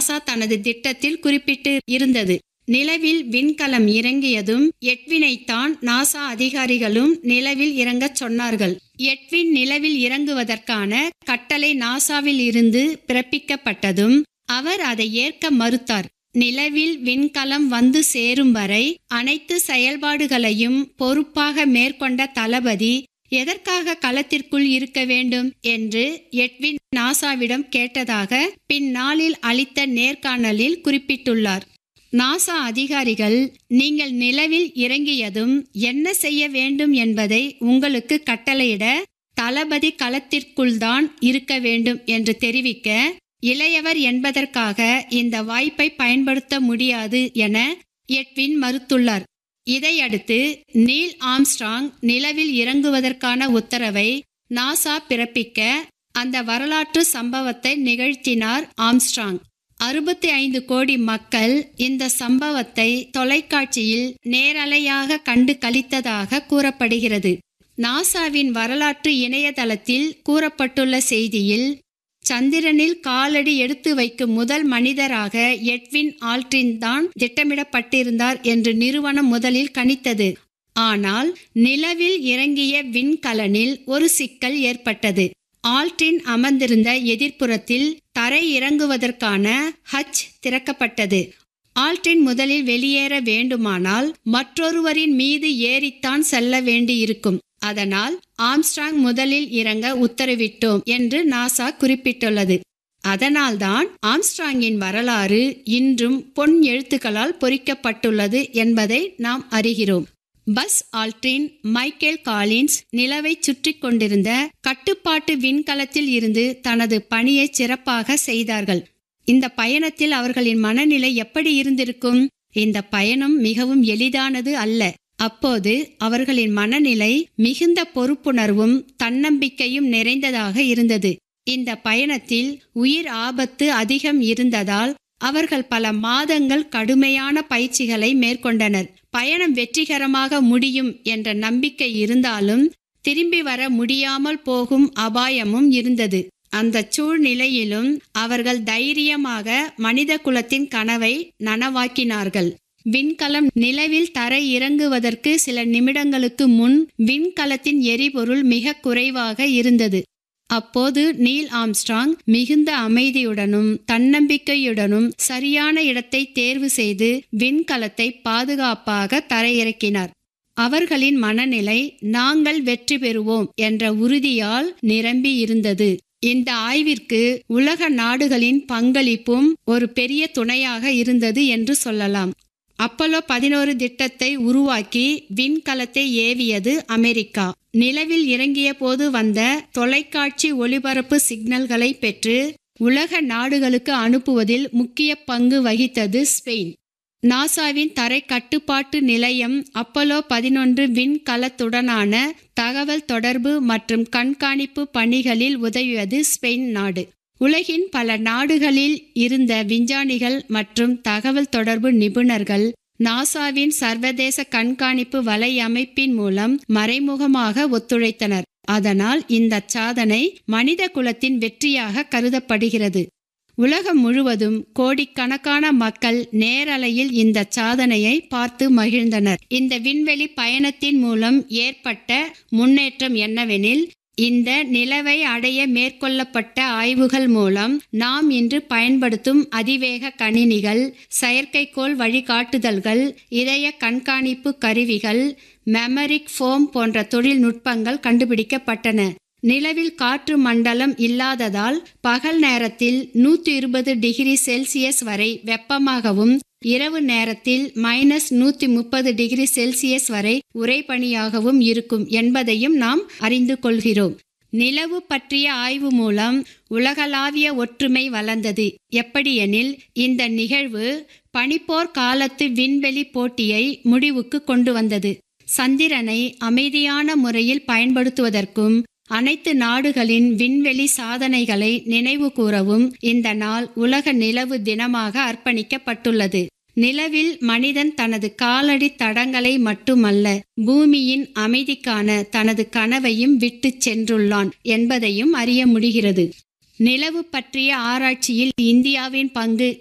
NASA தனது திட்டத்தில் குறிப்பிட்டு இருந்தது நிலவில் விண்கலம் இறங்கியதும் எட்வினைத்தான் நாசா அதிகாரிகளும் நிலவில் இறங்கச் சொன்னார்கள் எட்வின் நிலவில் இறங்குவதற்கான கட்டளை நாசாவில் இருந்து பிறப்பிக்கப்பட்டதும் அவர் அதை ஏற்க மறுத்தார் நிலவில் விண்கலம் வந்து சேரும் வரை அனைத்து செயல்பாடுகளையும் பொறுப்பாக மேற்கொண்ட தளபதி எதற்காக களத்திற்குள் இருக்க வேண்டும் என்று எட்வின் நாசாவிடம் கேட்டதாக பின்னாளில் அளித்த நேர்காணலில் குறிப்பிட்டுள்ளார் நாசா அதிகாரிகள் நீங்கள் நிலவில் இறங்கியதும் என்ன செய்ய வேண்டும் என்பதை உங்களுக்கு கட்டளையிட தளபதி களத்திற்குள் தான் இருக்க வேண்டும் என்று தெரிவிக்க இளையவர் என்பதற்காக இந்த வாய்ப்பை பயன்படுத்த முடியாது என எட்வின் மறுத்துள்ளார் இதையடுத்து நீல் ஆம்ஸ்ட்ராங் நிலவில் இறங்குவதற்கான உத்தரவை நாசா பிறப்பிக்க அந்த வரலாற்று சம்பவத்தை நிகழ்த்தினார் ஆம்ஸ்ட்ராங் அறுபத்தி ஐந்து கோடி மக்கள் இந்த சம்பவத்தை தொலைக்காட்சியில் நேரலையாக கண்டு கழித்ததாக கூறப்படுகிறது நாசாவின் வரலாற்று இணையதளத்தில் கூறப்பட்டுள்ள செய்தியில் சந்திரனில் காலடி எடுத்து வைக்கும் முதல் மனிதராக எட்வின் ஆல்ட்ரின் தான் திட்டமிடப்பட்டிருந்தார் என்று நிறுவனம் முதலில் கணித்தது ஆனால் நிலவில் இறங்கிய விண்கலனில் ஒரு சிக்கல் ஏற்பட்டது ஆல்ட்ரின் அமர்ந்திருந்த எதிர்ப்புறத்தில் தரை இறங்குவதற்கான ஹச் திறக்கப்பட்டது ஆல்ட்ரின் முதலில் வெளியேற வேண்டுமானால் மற்றொருவரின் மீது ஏறித்தான் செல்ல வேண்டியிருக்கும் அதனால் ஆம்ஸ்ட்ராங் முதலில் இறங்க உத்தரவிட்டோம் என்று நாசா குறிப்பிட்டுள்ளது அதனால்தான் ஆம்ஸ்ட்ராங்கின் வரலாறு இன்றும் பொன் எழுத்துக்களால் பொறிக்கப்பட்டுள்ளது என்பதை நாம் அறிகிறோம் பஸ் ஆல்ட்ரின் மைக்கேல் காலின்ஸ் நிலவை சுற்றி கொண்டிருந்த கட்டுப்பாட்டு விண்கலத்தில் இருந்து தனது பணியை சிறப்பாக செய்தார்கள் இந்த பயணத்தில் அவர்களின் மனநிலை எப்படி இருந்திருக்கும் இந்த பயணம் மிகவும் எளிதானது அல்ல அப்போது அவர்களின் மனநிலை மிகுந்த பொறுப்புணர்வும் தன்னம்பிக்கையும் நிறைந்ததாக இருந்தது இந்த பயணத்தில் உயிர் ஆபத்து அதிகம் இருந்ததால் அவர்கள் பல மாதங்கள் கடுமையான பயிற்சிகளை மேற்கொண்டனர் பயணம் வெற்றிகரமாக முடியும் என்ற நம்பிக்கை இருந்தாலும் திரும்பி வர முடியாமல் போகும் அபாயமும் இருந்தது அந்த சூழ்நிலையிலும் அவர்கள் தைரியமாக மனித குலத்தின் கனவை நனவாக்கினார்கள் விண்கலம் நிலவில் தரை இறங்குவதற்கு சில நிமிடங்களுக்கு முன் விண்கலத்தின் எரிபொருள் மிக குறைவாக இருந்தது அப்போது நீல் ஆம்ஸ்ட்ராங் மிகுந்த அமைதியுடனும் தன்னம்பிக்கையுடனும் சரியான இடத்தை தேர்வு செய்து விண்கலத்தை பாதுகாப்பாக தரையிறக்கினார் அவர்களின் மனநிலை நாங்கள் வெற்றி பெறுவோம் என்ற உறுதியால் நிரம்பி இருந்தது இந்த ஆய்விற்கு உலக நாடுகளின் பங்களிப்பும் ஒரு பெரிய துணையாக இருந்தது என்று சொல்லலாம் அப்போலோ பதினோரு திட்டத்தை உருவாக்கி விண்கலத்தை ஏவியது அமெரிக்கா நிலவில் இறங்கிய போது வந்த தொலைக்காட்சி ஒளிபரப்பு சிக்னல்களை பெற்று உலக நாடுகளுக்கு அனுப்புவதில் முக்கிய பங்கு வகித்தது ஸ்பெயின் நாசாவின் தரை கட்டுப்பாட்டு நிலையம் அப்போலோ பதினொன்று விண்கலத்துடனான தகவல் தொடர்பு மற்றும் கண்காணிப்பு பணிகளில் உதவியது ஸ்பெயின் நாடு உலகின் பல நாடுகளில் இருந்த விஞ்ஞானிகள் மற்றும் தகவல் தொடர்பு நிபுணர்கள் நாசாவின் சர்வதேச கண்காணிப்பு வலையமைப்பின் மூலம் மறைமுகமாக ஒத்துழைத்தனர் அதனால் இந்த சாதனை மனித குலத்தின் வெற்றியாக கருதப்படுகிறது உலகம் முழுவதும் கோடிக்கணக்கான மக்கள் நேரலையில் இந்த சாதனையை பார்த்து மகிழ்ந்தனர் இந்த விண்வெளி பயணத்தின் மூலம் ஏற்பட்ட முன்னேற்றம் என்னவெனில் இந்த நிலவை அடைய மேற்கொள்ளப்பட்ட ஆய்வுகள் மூலம் நாம் இன்று பயன்படுத்தும் அதிவேக கணினிகள் செயற்கைக்கோள் வழிகாட்டுதல்கள் இதய கண்காணிப்பு கருவிகள் மெமரிக் ஃபோம் போன்ற தொழில்நுட்பங்கள் கண்டுபிடிக்கப்பட்டன நிலவில் காற்று மண்டலம் இல்லாததால் பகல் நேரத்தில் நூற்றி இருபது டிகிரி செல்சியஸ் வரை வெப்பமாகவும் இரவு நேரத்தில் மைனஸ் நூற்றி முப்பது டிகிரி செல்சியஸ் வரை உறைபனியாகவும் இருக்கும் என்பதையும் நாம் அறிந்து கொள்கிறோம் நிலவு பற்றிய ஆய்வு மூலம் உலகளாவிய ஒற்றுமை வளர்ந்தது எப்படியெனில் இந்த நிகழ்வு பனிப்போர் காலத்து விண்வெளி போட்டியை முடிவுக்கு கொண்டு வந்தது சந்திரனை அமைதியான முறையில் பயன்படுத்துவதற்கும் அனைத்து நாடுகளின் விண்வெளி சாதனைகளை நினைவு கூறவும் இந்த நாள் உலக நிலவு தினமாக அர்ப்பணிக்கப்பட்டுள்ளது நிலவில் மனிதன் தனது காலடி தடங்களை மட்டுமல்ல பூமியின் அமைதிக்கான தனது கனவையும் விட்டு சென்றுள்ளான் என்பதையும் அறிய முடிகிறது நிலவு பற்றிய ஆராய்ச்சியில் இந்தியாவின் பங்கு